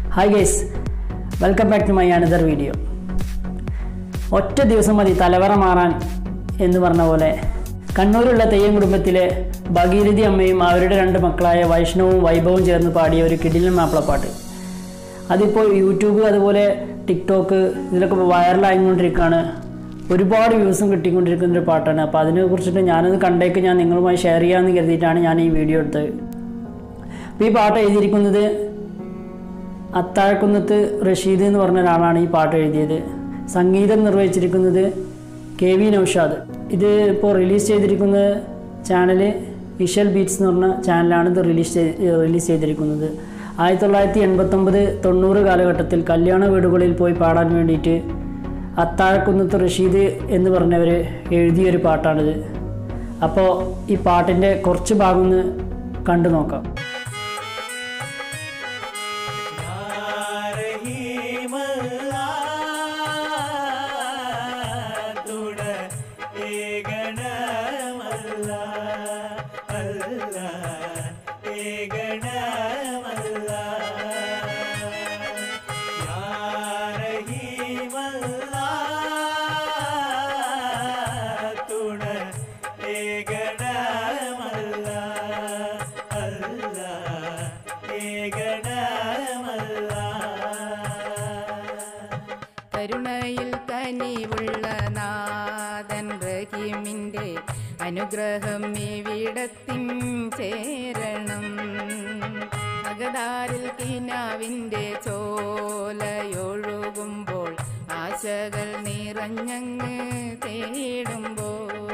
hi guys welcome back to my another video ഒറ്റ ദിവസം മതി തലവറ മാറാൻ എന്ന് പറഞ്ഞ പോലെ കണ്ണൂരുള്ള തെയ്യം കുടുംബത്തിലെ ഭഗീരഥി അമ്മയും അവരുടെ രണ്ട് മക്കളായ വൈഷ്ണവും വൈഭവും ചേർന്ന് പാടിയ ഒരു കിടിലൻ മാപ്പിളപ്പാട്ട് അതിപ്പോൾ യൂട്യൂബ് അതുപോലെ ടിക്ടോക്ക് ഇതിലൊക്കെ വൈറലായിക്കൊണ്ടിരിക്കുകയാണ് ഒരുപാട് വ്യൂസും കിട്ടിക്കൊണ്ടിരിക്കുന്ന ഒരു പാട്ടാണ് അപ്പോൾ അതിനെ കുറിച്ചിട്ട് ഞാനത് കണ്ടേക്ക് ഞാൻ നിങ്ങളുമായി ഷെയർ ചെയ്യാമെന്ന് കരുതിയിട്ടാണ് ഞാൻ ഈ വീഡിയോ എടുത്തത് അപ്പോൾ ഈ പാട്ട് എഴുതിയിരിക്കുന്നത് അത്താഴക്കുന്നത്ത് റഷീദ് എന്ന് പറഞ്ഞ ഒരാളാണ് ഈ പാട്ട് എഴുതിയത് സംഗീതം നിർവഹിച്ചിരിക്കുന്നത് കെ വി നൗഷാദ് ഇത് ഇപ്പോൾ റിലീസ് ചെയ്തിരിക്കുന്ന ചാനൽ ഇഷൽ ബീറ്റ്സ് എന്ന് പറഞ്ഞ ചാനലാണ് ഇത് റിലീസ് ചെയ്ത് റിലീസ് ചെയ്തിരിക്കുന്നത് ആയിരത്തി തൊള്ളായിരത്തി എൺപത്തൊമ്പത് തൊണ്ണൂറ് കാലഘട്ടത്തിൽ കല്യാണ വീടുകളിൽ പോയി പാടാൻ വേണ്ടിയിട്ട് അത്താഴക്കുന്നത്ത് റഷീദ് എന്ന് പറഞ്ഞവർ എഴുതിയൊരു പാട്ടാണിത് അപ്പോൾ ഈ പാട്ടിൻ്റെ കുറച്ച് ഭാഗം ഒന്ന് കണ്ടു നോക്കാം കരുണയിൽ കനിവുള്ള നാഥൻ റഹീമിൻ്റെ അനുഗ്രഹം ഇവിടത്തിൻ ചേരണം അകതാരിൽ കിനാവിൻ്റെ ചോലയൊഴുകുമ്പോൾ ആശകൾ നിറഞ്ഞങ്ങ് തേടുമ്പോൾ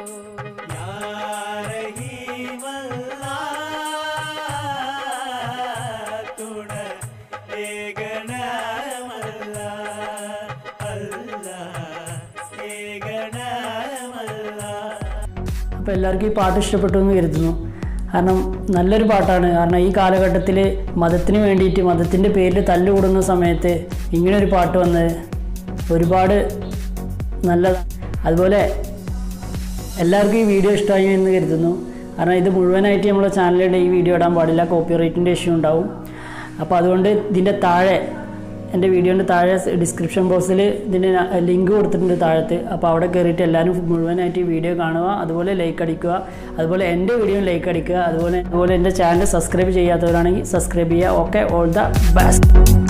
അപ്പോൾ എല്ലാവർക്കും ഈ പാട്ട് ഇഷ്ടപ്പെട്ടു എന്ന് കരുതുന്നു കാരണം നല്ലൊരു പാട്ടാണ് കാരണം ഈ കാലഘട്ടത്തിൽ മതത്തിന് വേണ്ടിയിട്ട് മതത്തിൻ്റെ പേരിൽ തല്ലുകൂടുന്ന സമയത്ത് ഇങ്ങനൊരു പാട്ട് വന്നത് ഒരുപാട് നല്ലതാണ് അതുപോലെ എല്ലാവർക്കും ഈ വീഡിയോ ഇഷ്ടമായി എന്ന് കരുതുന്നു കാരണം ഇത് മുഴുവനായിട്ട് നമ്മളെ ചാനലിൽ ഈ വീഡിയോ ഇടാൻ പാടില്ല കോപ്പി റൈറ്റിൻ്റെ ഇഷ്യൂ ഉണ്ടാവും അപ്പോൾ അതുകൊണ്ട് ഇതിൻ്റെ താഴെ എൻ്റെ വീഡിയോൻ്റെ താഴെ ഡിസ്ക്രിപ്ഷൻ ബോക്സിൽ ഇതിൻ്റെ ലിങ്ക് കൊടുത്തിട്ടുണ്ട് താഴത്ത് അപ്പോൾ അവിടെ കയറിയിട്ട് എല്ലാവരും മുഴുവനായിട്ട് ഈ വീഡിയോ കാണുക അതുപോലെ ലൈക്ക് അടിക്കുക അതുപോലെ എൻ്റെ വീഡിയോ ലൈക്ക് അടിക്കുക അതുപോലെ അതുപോലെ എൻ്റെ ചാനൽ സബ്സ്ക്രൈബ് ചെയ്യാത്തവരാണെങ്കിൽ സബ്സ്ക്രൈബ് ചെയ്യുക ഓക്കെ ഓൾ ദ ബെസ്റ്റ്